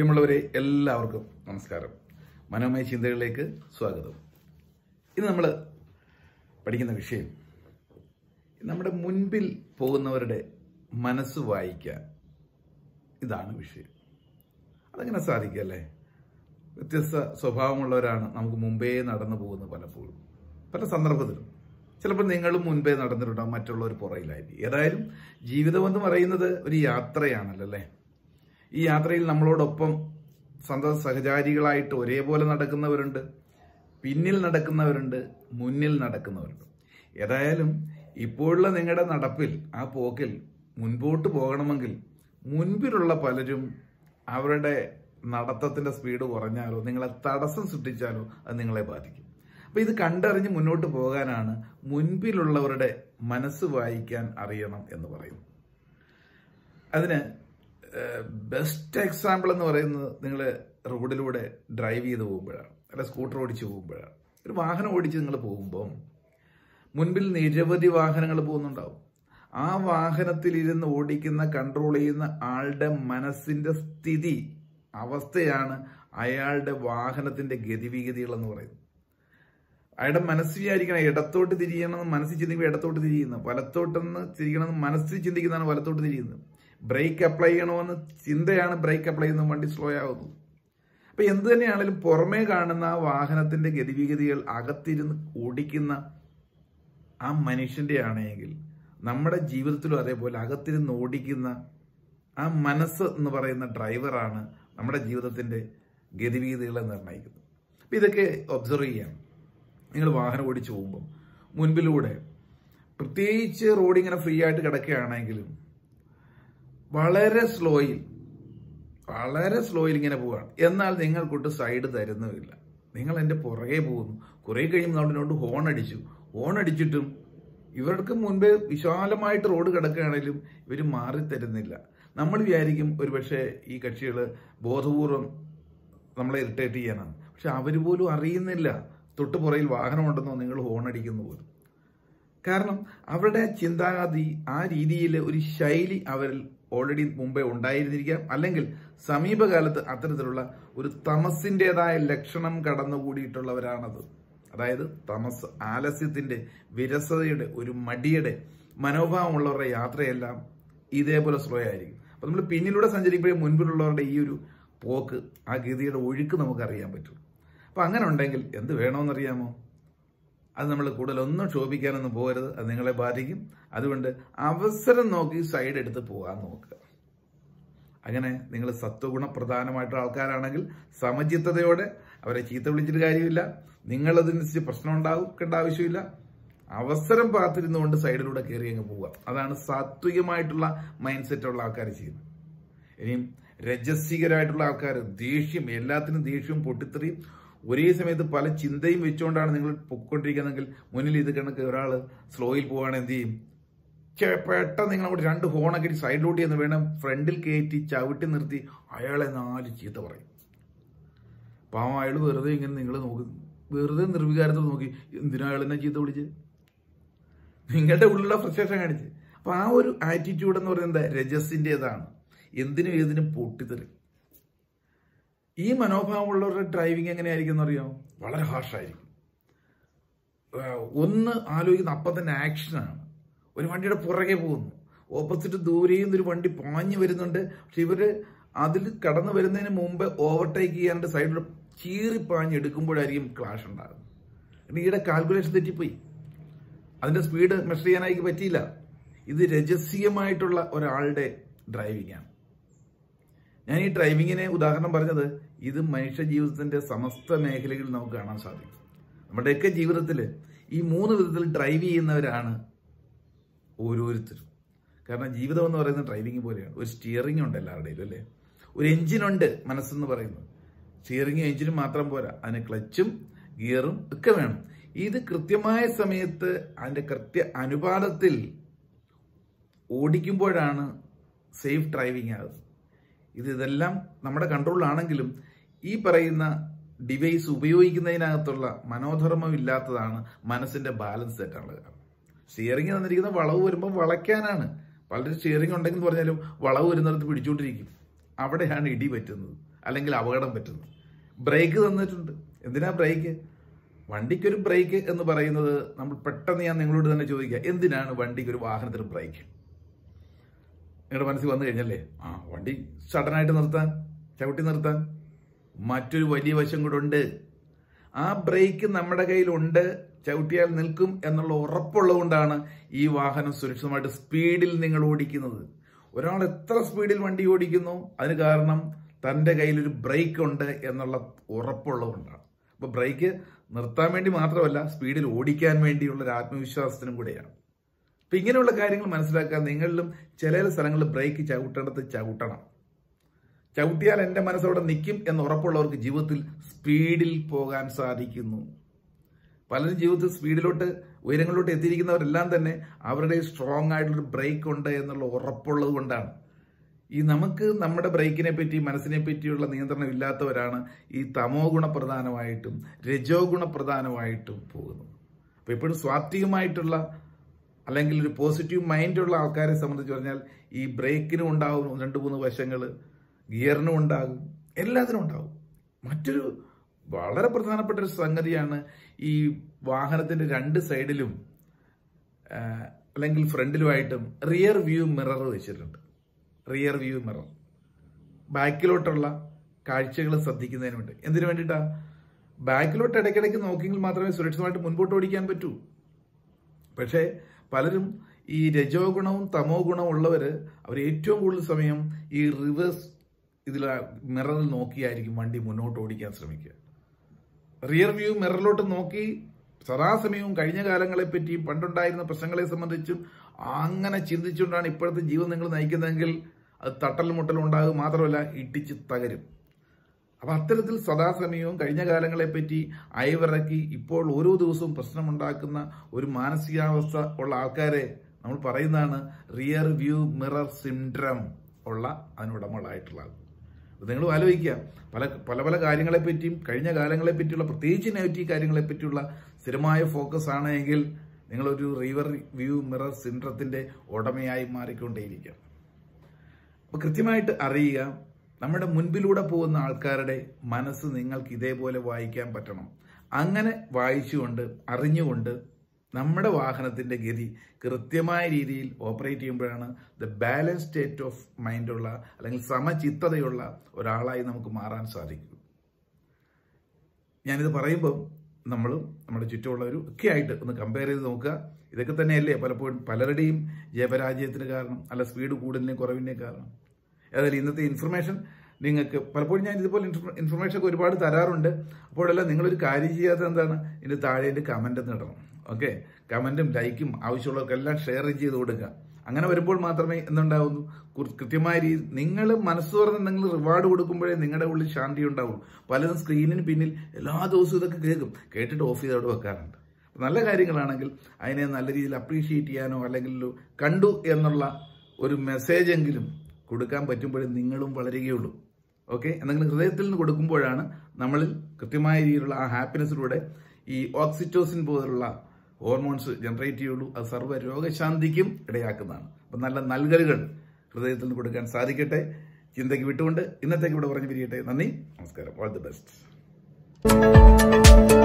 പ്രിയമുള്ളവരെ എല്ലാവർക്കും നമസ്കാരം മനോമയ ചിന്തകളിലേക്ക് സ്വാഗതം ഇന്ന് നമ്മൾ പഠിക്കുന്ന വിഷയം നമ്മുടെ മുൻപിൽ പോകുന്നവരുടെ മനസ്സ് വായിക്കാൻ ഇതാണ് വിഷയം അതങ്ങനെ സാധിക്കല്ലേ വ്യത്യസ്ത സ്വഭാവമുള്ളവരാണ് നമുക്ക് മുമ്പേ നടന്നു പോകുന്നത് പലപ്പോഴും പല സന്ദർഭത്തിലും ചിലപ്പോൾ നിങ്ങളും മുൻപേ നടന്നിട്ടുണ്ടാവും മറ്റുള്ളവർ പുറയിലായിരിക്കും ഏതായാലും ജീവിതം എന്ന് പറയുന്നത് ഒരു യാത്രയാണല്ലോ അല്ലേ ഈ യാത്രയിൽ നമ്മളോടൊപ്പം സ്വന്തം സഹചാരികളായിട്ട് ഒരേപോലെ നടക്കുന്നവരുണ്ട് പിന്നിൽ നടക്കുന്നവരുണ്ട് മുന്നിൽ നടക്കുന്നവരുണ്ട് ഏതായാലും ഇപ്പോഴുള്ള നിങ്ങളുടെ നടപ്പിൽ ആ പോക്കിൽ മുൻപോട്ട് പോകണമെങ്കിൽ മുൻപിലുള്ള പലരും അവരുടെ നടത്തത്തിന്റെ സ്പീഡ് കുറഞ്ഞാലോ നിങ്ങളെ തടസ്സം സൃഷ്ടിച്ചാലോ അത് നിങ്ങളെ ബാധിക്കും അപ്പൊ ഇത് കണ്ടറിഞ്ഞ് മുന്നോട്ട് പോകാനാണ് മുൻപിലുള്ളവരുടെ മനസ്സ് വായിക്കാൻ അറിയണം എന്ന് പറയുന്നത് അതിന് ബെസ്റ്റ് എക്സാമ്പിൾ എന്ന് പറയുന്നത് നിങ്ങൾ റോഡിലൂടെ ഡ്രൈവ് ചെയ്ത് പോകുമ്പോഴാണ് അല്ല സ്കൂട്ടർ ഓടിച്ച് പോകുമ്പോഴാണ് ഒരു വാഹനം ഓടിച്ച് നിങ്ങൾ പോകുമ്പം മുൻപിൽ നിരവധി വാഹനങ്ങൾ പോകുന്നുണ്ടാവും ആ വാഹനത്തിൽ ഇരുന്ന് ഓടിക്കുന്ന കൺട്രോൾ ചെയ്യുന്ന ആളുടെ മനസ്സിന്റെ സ്ഥിതി അവസ്ഥയാണ് അയാളുടെ വാഹനത്തിന്റെ ഗതിവിഗതികൾ എന്ന് പറയുന്നത് അയാളുടെ മനസ്സ് വിചാരിക്കണം ഇടത്തോട്ട് തിരിയണമെന്ന് മനസ്സിൽ ചിന്തിക്കുമ്പോൾ ഇടത്തോട്ട് തിരിയുന്നു വലത്തോട്ടെന്ന് തിരിക്കണമെന്ന് മനസ്സിൽ ചിന്തിക്കുന്നതാണ് വലത്തോട്ട് തിരിയുന്നത് ബ്രേക്ക് അപ്ലൈ ചെയ്യണമെന്ന് ചിന്തയാണ് ബ്രേക്ക് അപ്ലൈ ചെയ്യുന്നത് വണ്ടി സ്ലോ ആവുന്നു അപ്പൊ എന്ത് തന്നെയാണെങ്കിലും പുറമേ കാണുന്ന ആ വാഹനത്തിന്റെ ഗതിവിഗതികൾ അകത്തിരുന്ന് ഓടിക്കുന്ന ആ മനുഷ്യന്റെ ആണെങ്കിൽ നമ്മുടെ ജീവിതത്തിലും അതേപോലെ അകത്തിരുന്ന് ഓടിക്കുന്ന ആ മനസ്സ് എന്ന് പറയുന്ന ഡ്രൈവറാണ് നമ്മുടെ ജീവിതത്തിന്റെ ഗതിവിഗതികളെ നിർണ്ണയിക്കുന്നത് അപ്പൊ ഇതൊക്കെ ഒബ്സർവ് ചെയ്യാം നിങ്ങൾ വാഹനം ഓടിച്ചു പോകുമ്പോൾ മുൻപിലൂടെ പ്രത്യേകിച്ച് റോഡ് ഇങ്ങനെ ഫ്രീ ആയിട്ട് കിടക്കുകയാണെങ്കിലും വളരെ സ്ലോയിൽ വളരെ സ്ലോയിൽ ഇങ്ങനെ പോവാണ് എന്നാൽ നിങ്ങൾക്കൊട്ട് സൈഡ് തരുന്നുമില്ല നിങ്ങൾ എൻ്റെ പുറകെ പോകുന്നു കുറേ കഴിയുമ്പോൾ നമ്മളിനോട് ഹോൺ അടിച്ചു ഹോൺ അടിച്ചിട്ടും ഇവർക്ക് മുൻപേ വിശാലമായിട്ട് റോഡ് കിടക്കുകയാണെങ്കിലും ഇവർ മാറി തരുന്നില്ല നമ്മൾ വിചാരിക്കും ഒരുപക്ഷെ ഈ കക്ഷികൾ ബോധപൂർവം നമ്മളെ ഇറിറ്റേറ്റ് ചെയ്യാനാണ് പക്ഷെ അവർ പോലും അറിയുന്നില്ല തൊട്ട് പുറയിൽ വാഹനമുണ്ടെന്നോ നിങ്ങൾ ഹോൺ അടിക്കുന്നു പോലും കാരണം അവരുടെ ചിന്താഗതി ആ രീതിയിൽ ഒരു ശൈലി അവരിൽ ഓൾറെഡി മുമ്പേ ഉണ്ടായിരുന്നിരിക്കാം അല്ലെങ്കിൽ സമീപകാലത്ത് അത്തരത്തിലുള്ള ഒരു തമസിൻ്റെതായ ലക്ഷണം കടന്നുകൂടിയിട്ടുള്ളവരാണത് അതായത് തമസ് ആലസ്യത്തിന്റെ വിരസതയുടെ ഒരു മടിയുടെ മനോഭാവമുള്ളവരുടെ യാത്രയെല്ലാം ഇതേപോലെ സ്ലോ ആയിരിക്കും അപ്പൊ നമ്മൾ പിന്നിലൂടെ സഞ്ചരിക്കുമ്പോഴേ മുൻപിലുള്ളവരുടെ ഈ ഒരു പോക്ക് ആ ഗതിയുടെ ഒഴുക്ക് നമുക്ക് അറിയാൻ പറ്റും അപ്പൊ അങ്ങനെ ഉണ്ടെങ്കിൽ എന്ത് വേണമെന്നറിയാമോ അത് നമ്മൾ കൂടുതലൊന്നും ക്ഷോഭിക്കാനൊന്നും പോകരുത് അത് നിങ്ങളെ ബാധിക്കും അതുകൊണ്ട് അവസരം നോക്കി സൈഡ് എടുത്ത് പോകാൻ നോക്കുക അങ്ങനെ നിങ്ങൾ സത്വഗുണപ്രധാനമായിട്ടുള്ള ആൾക്കാരാണെങ്കിൽ സമചിത്തതയോടെ അവരെ ചീത്ത വിളിച്ചിട്ട് കാര്യമില്ല നിങ്ങളതിനനുസരിച്ച് പ്രശ്നം ഉണ്ടാക്കേണ്ട ആവശ്യമില്ല അവസരം പാത്തിരുന്നുകൊണ്ട് സൈഡിലൂടെ കയറി അങ്ങ് പോവുക അതാണ് സാത്വികമായിട്ടുള്ള മൈൻഡ് സെറ്റ് ഉള്ള ആൾക്കാർ ചെയ്യുന്നത് ഇനിയും രജസ്വികരായിട്ടുള്ള ആൾക്കാർ ദേഷ്യം എല്ലാത്തിനും ദേഷ്യവും പൊട്ടിത്തെറിയും ഒരേ സമയത്ത് പല ചിന്തയും വെച്ചുകൊണ്ടാണ് നിങ്ങൾ പൊയ്ക്കൊണ്ടിരിക്കുന്നതെങ്കിൽ മുന്നിൽ ഇത് കണക്ക് ഒരാൾ സ്ലോയിൽ പോവാണ് എന്ത് ചെയ്യും പെട്ടെന്ന് നിങ്ങൾ അങ്ങോട്ട് രണ്ട് ഹോണൊക്കെ സൈഡിലോട്ട് ചെന്ന് വേണം ഫ്രണ്ടിൽ കയറ്റി ചവിട്ടി നിർത്തി അയാളെ നാല് ചീത്ത പറയും പാവം അയാൾ വെറുതെ ഇങ്ങനെ നിങ്ങൾ നോക്കി വെറുതെ നിർവികാരത്തിൽ നോക്കി എന്തിനാ അയാൾ എന്നെ ചീത്ത വിളിച്ച് നിങ്ങളുടെ ഉള്ളിലുള്ള ഫ്രസ്ട്രേഷൻ കാണിച്ച് അപ്പൊ ആ ഒരു ആറ്റിറ്റ്യൂഡ് എന്ന് പറയുന്നത് രജസിൻ്റെതാണ് എന്തിനും ഏതിനും പൊട്ടിത്തെറി ഈ മനോഭാവമുള്ളവരുടെ ഡ്രൈവിംഗ് എങ്ങനെയായിരിക്കും എന്നറിയാമോ വളരെ ഹാർഷായിരിക്കും ഒന്ന് ആലോചിക്കുന്ന അപ്പം തന്നെ ആക്ഷനാണ് ഒരു വണ്ടിയുടെ പുറകെ പോകുന്നു ഓപ്പോസിറ്റ് ദൂരെയും ഒരു വണ്ടി പാഞ്ഞു വരുന്നുണ്ട് പക്ഷെ ഇവര് അതിൽ കടന്നു വരുന്നതിന് മുമ്പ് ഓവർടേക്ക് ചെയ്യാണ്ട് സൈഡിൽ ചീറി പാഞ്ഞ് എടുക്കുമ്പോഴായിരിക്കും ക്ലാഷ് ഉണ്ടാകുന്നത് ഈയുടെ കാൽക്കുലേഷൻ തെറ്റിപ്പോയി അതിന്റെ സ്പീഡ് മെഷർ ചെയ്യാനായി പറ്റിയില്ല ഇത് രജസ്യമായിട്ടുള്ള ഒരാളുടെ ഡ്രൈവിംഗ് ആണ് ഞാൻ ഈ ഡ്രൈവിങ്ങിനെ ഉദാഹരണം പറഞ്ഞത് ഇത് മനുഷ്യ ജീവിതത്തിന്റെ സമസ്ത മേഖലകളിൽ നമുക്ക് കാണാൻ സാധിക്കും നമ്മുടെയൊക്കെ ജീവിതത്തിൽ ഈ മൂന്ന് വിധത്തിൽ ഡ്രൈവ് ചെയ്യുന്നവരാണ് ഓരോരുത്തരും കാരണം ജീവിതം എന്ന് പറയുന്നത് ഡ്രൈവിംഗ് പോലെയാണ് ഒരു സ്റ്റിയറിംഗ് ഉണ്ട് എല്ലാവരുടെയും അല്ലേ ഒരു എഞ്ചിനുണ്ട് മനസ്സെന്ന് പറയുന്നത് സ്റ്റിയറിംഗും എഞ്ചിനും മാത്രം പോരാ അതിന് ക്ലച്ചും ഗിയറും ഒക്കെ വേണം ഇത് കൃത്യമായ സമയത്ത് അതിന്റെ കൃത്യ അനുപാതത്തിൽ ഓടിക്കുമ്പോഴാണ് സേഫ് ഡ്രൈവിംഗ് ആകുന്നത് ഇത് ഇതെല്ലാം നമ്മുടെ കൺട്രോളിലാണെങ്കിലും ഈ പറയുന്ന ഡിവൈസ് ഉപയോഗിക്കുന്നതിനകത്തുള്ള മനോധർമ്മം ഇല്ലാത്തതാണ് മനസ്സിന്റെ ബാലൻസ് തെറ്റാനുള്ള കാരണം സ്റ്റിയറിംഗ് തന്നിരിക്കുന്ന വളവ് വരുമ്പോൾ വളയ്ക്കാനാണ് പലരും സ്റ്റിയറിംഗ് ഉണ്ടെങ്കിൽ പറഞ്ഞാലും വളവ് വരുന്നിടത്ത് പിടിച്ചുകൊണ്ടിരിക്കും അവിടെയാണ് ഇടി പറ്റുന്നത് അല്ലെങ്കിൽ അപകടം പറ്റുന്നത് ബ്രേക്ക് തന്നിട്ടുണ്ട് എന്തിനാ ബ്രേക്ക് വണ്ടിക്കൊരു ബ്രേക്ക് എന്ന് പറയുന്നത് നമ്മൾ പെട്ടെന്ന് ഞാൻ നിങ്ങളോട് തന്നെ ചോദിക്കുക എന്തിനാണ് വണ്ടിക്ക് ഒരു വാഹനത്തിന് ബ്രേക്ക് നിങ്ങളുടെ മനസ്സിൽ വന്നു കഴിഞ്ഞല്ലേ ആ വണ്ടി സഡനായിട്ട് നിർത്താൻ ചവിട്ടി നിർത്താൻ മറ്റൊരു വലിയ വശം കൂടെ ഉണ്ട് ആ ബ്രേക്ക് നമ്മുടെ കയ്യിലുണ്ട് ചവിട്ടിയാൽ നിൽക്കും എന്നുള്ള ഉറപ്പുള്ളതുകൊണ്ടാണ് ഈ വാഹനം സുരക്ഷിതമായിട്ട് സ്പീഡിൽ നിങ്ങൾ ഓടിക്കുന്നത് ഒരാൾ എത്ര സ്പീഡിൽ വണ്ടി ഓടിക്കുന്നു അതിന് കാരണം തൻ്റെ കയ്യിലൊരു ബ്രേക്ക് ഉണ്ട് എന്നുള്ള ഉറപ്പുള്ളതുകൊണ്ടാണ് അപ്പോൾ ബ്രേക്ക് നിർത്താൻ വേണ്ടി മാത്രമല്ല സ്പീഡിൽ ഓടിക്കാൻ വേണ്ടിയുള്ള ഒരു ആത്മവിശ്വാസത്തിനും കൂടെയാണ് അപ്പം ഇങ്ങനെയുള്ള കാര്യങ്ങൾ മനസ്സിലാക്കാൻ നിങ്ങളിലും ചില സ്ഥലങ്ങളിൽ ബ്രേക്ക് ചവിട്ടേണ്ടത് ചവിട്ടണം ചവിട്ടിയാൽ എൻ്റെ മനസ്സവിടെ നിൽക്കും എന്ന് ഉറപ്പുള്ളവർക്ക് ജീവിതത്തിൽ സ്പീഡിൽ പോകാൻ സാധിക്കുന്നു പലരും ജീവിതത്തിൽ സ്പീഡിലോട്ട് ഉയരങ്ങളിലോട്ട് എത്തിയിരിക്കുന്നവരെല്ലാം തന്നെ അവരുടെ സ്ട്രോങ് ആയിട്ടുള്ളൊരു ബ്രേക്ക് ഉണ്ട് എന്നുള്ള ഉറപ്പുള്ളത് കൊണ്ടാണ് ഈ നമുക്ക് നമ്മുടെ ബ്രേക്കിനെ പറ്റി മനസ്സിനെ പറ്റിയുള്ള നിയന്ത്രണം ഇല്ലാത്തവരാണ് ഈ തമോ ഗുണപ്രധാനമായിട്ടും രജോ ഗുണപ്രധാനമായിട്ടും പോകുന്നത് അപ്പോൾ എപ്പോഴും സ്വാത്വികമായിട്ടുള്ള അല്ലെങ്കിൽ ഒരു പോസിറ്റീവ് മൈൻഡുള്ള ആൾക്കാരെ സംബന്ധിച്ച് പറഞ്ഞാൽ ഈ ബ്രേക്കിനും ഉണ്ടാകും രണ്ട് മൂന്ന് വശങ്ങൾ ഗിയറിനും ഉണ്ടാകും എല്ലാത്തിനും ഉണ്ടാകും മറ്റൊരു വളരെ പ്രധാനപ്പെട്ട ഒരു സംഗതിയാണ് ഈ വാഹനത്തിന്റെ രണ്ട് സൈഡിലും ആ, അല്ലെങ്കിൽ ഫ്രണ്ടിലുമായിട്ടും റിയർ വ്യൂ മിറർ വെച്ചിട്ടുണ്ട് റിയർ വ്യൂ മിറർ ബാക്കിലോട്ടുള്ള കാഴ്ചകൾ ശ്രദ്ധിക്കുന്നതിന് വേണ്ടി എന്തിനു വേണ്ടിയിട്ടാ ബാക്കിലോട്ട് ഇടയ്ക്കിടയ്ക്ക് നോക്കിയെങ്കിൽ മാത്രമേ സുരക്ഷിതമായിട്ട് മുൻപോട്ട് ഓടിക്കാൻ പറ്റൂ പക്ഷേ പലരും ഈ രജോ ഗുണവും തമോ ഗുണവും ഉള്ളവർ അവർ ഏറ്റവും കൂടുതൽ സമയം ഈ റിവേഴ്സ് ഇതിൽ മിററിൽ നോക്കിയായിരിക്കും വണ്ടി മുന്നോട്ട് ഓടിക്കാൻ ശ്രമിക്കുക റിയർ വ്യൂ മിററിലോട്ട് നോക്കി സദാസമയവും കഴിഞ്ഞ കാലങ്ങളെ പറ്റിയും പണ്ടുണ്ടായിരുന്ന പ്രശ്നങ്ങളെ സംബന്ധിച്ചും അങ്ങനെ ചിന്തിച്ചുകൊണ്ടാണ് ഇപ്പോഴത്തെ ജീവിതം നിങ്ങൾ നയിക്കുന്നതെങ്കിൽ അത് തട്ടലും മുട്ടലും ഉണ്ടാകും മാത്രമല്ല ഇടിച്ച് തകരും അപ്പൊ അത്തരത്തിൽ സദാസമയവും കഴിഞ്ഞ കാലങ്ങളെ പറ്റി അയവിറക്കി ഇപ്പോൾ ഓരോ ദിവസവും പ്രശ്നമുണ്ടാക്കുന്ന ഒരു മാനസികാവസ്ഥ ഉള്ള ആൾക്കാരെ നമ്മൾ പറയുന്നതാണ് റിയർ വ്യൂ മിറർ സിൻഡ്രം ഉള്ള അതിനുടമകളായിട്ടുള്ള ആൾ അപ്പൊ നിങ്ങൾ ആലോചിക്കുക പല പല പല കാര്യങ്ങളെ പറ്റിയും കഴിഞ്ഞ കാലങ്ങളെ പറ്റിയുള്ള പ്രത്യേകിച്ച് നെഗറ്റീവ് കാര്യങ്ങളെ പറ്റിയുള്ള സ്ഥിരമായ ഫോക്കസ് ആണ് എങ്കിൽ നിങ്ങളൊരു റിവർ വ്യൂ മിറർ സിൻഡ്രത്തിന്റെ ഉടമയായി മാറിക്കൊണ്ടേയിരിക്കാം അപ്പൊ കൃത്യമായിട്ട് അറിയുക നമ്മുടെ മുൻപിലൂടെ പോകുന്ന ആൾക്കാരുടെ മനസ്സ് നിങ്ങൾക്ക് ഇതേപോലെ വായിക്കാൻ പറ്റണം അങ്ങനെ വായിച്ചുകൊണ്ട് അറിഞ്ഞുകൊണ്ട് നമ്മുടെ വാഹനത്തിന്റെ ഗതി കൃത്യമായ രീതിയിൽ ഓപ്പറേറ്റ് ചെയ്യുമ്പോഴാണ് ദ ബാലൻസ് സ്റ്റേറ്റ് ഓഫ് മൈൻഡുള്ള അല്ലെങ്കിൽ സമചിത്തതയുള്ള ഒരാളായി നമുക്ക് മാറാൻ സാധിക്കും ഞാനിത് പറയുമ്പോൾ നമ്മളും നമ്മുടെ ചുറ്റുമുള്ളവരും ഒക്കെ ആയിട്ട് ഒന്ന് കമ്പയർ ചെയ്ത് നോക്കുക ഇതൊക്കെ തന്നെയല്ലേ പലപ്പോഴും പലരുടെയും ജയപരാജയത്തിന് കാരണം അല്ല സ്പീഡ് കൂടുതലിനെ കുറവിനെ കാരണം ഏതായാലും ഇന്നത്തെ ഇൻഫർമേഷൻ നിങ്ങൾക്ക് പലപ്പോഴും ഞാൻ ഇതുപോലെ ഇൻഫർമേഷൻ ഒക്കെ ഒരുപാട് തരാറുണ്ട് അപ്പോഴെല്ലാം നിങ്ങളൊരു കാര്യം ചെയ്യാത്ത എന്താണ് ഇതിന്റെ താഴെ എൻ്റെ കമന്റ് ഇടണം ഓക്കെ കമന്റും ലൈക്കും ആവശ്യമുള്ളവർക്കെല്ലാം ഷെയർ ചെയ്ത് കൊടുക്കുക അങ്ങനെ വരുമ്പോൾ മാത്രമേ എന്തുണ്ടാവുന്നു കു- കൃത്യമായ രീതി നിങ്ങൾ മനസ്സ് തുറന്ന് നിങ്ങൾ റിവാർഡ് കൊടുക്കുമ്പോഴേ നിങ്ങളുടെ ഉള്ളിൽ ശാന്തി ഉണ്ടാവുള്ളൂ പലരും സ്ക്രീനിന് പിന്നിൽ എല്ലാ ദിവസവും ഇതൊക്കെ കേൾക്കും കേട്ടിട്ട് ഓഫ് ചെയ്ത് അവിടെ വെക്കാറുണ്ട് നല്ല കാര്യങ്ങളാണെങ്കിൽ അതിനെ നല്ല രീതിയിൽ അപ്രീഷിയേറ്റ് ചെയ്യാനോ അല്ലെങ്കിൽ ഒരു കണ്ടു എന്നുള്ള ഒരു മെസ്സേജ് എങ്കിലും കൊടുക്കാൻ പറ്റുമ്പോഴേ നിങ്ങളും വളരുകയുള്ളൂ ഓക്കെ എന്തെങ്കിലും ഹൃദയത്തിൽ നിന്ന് കൊടുക്കുമ്പോഴാണ് നമ്മളിൽ കൃത്യമായ രീതിയിലുള്ള ആ ഹാപ്പിനെസ്സിലൂടെ ഈ ഓക്സിറ്റോസിൻ പോലുള്ള ഹോർമോൺസ് ജനറേറ്റ് ചെയ്യുള്ളൂ അത് സർവ്വ രോഗശാന്തിക്കും ഇടയാക്കുന്നതാണ് അപ്പം നല്ല നൽകലുകൾ ഹൃദയത്തിൽ നിന്ന് കൊടുക്കാൻ സാധിക്കട്ടെ ചിന്തയ്ക്ക് വിട്ടുകൊണ്ട് ഇന്നത്തേക്ക് ഇവിടെ പറഞ്ഞു പിരിയട്ടെ നന്ദി നമസ്കാരം ഓൾ ദി ബെസ്റ്റ്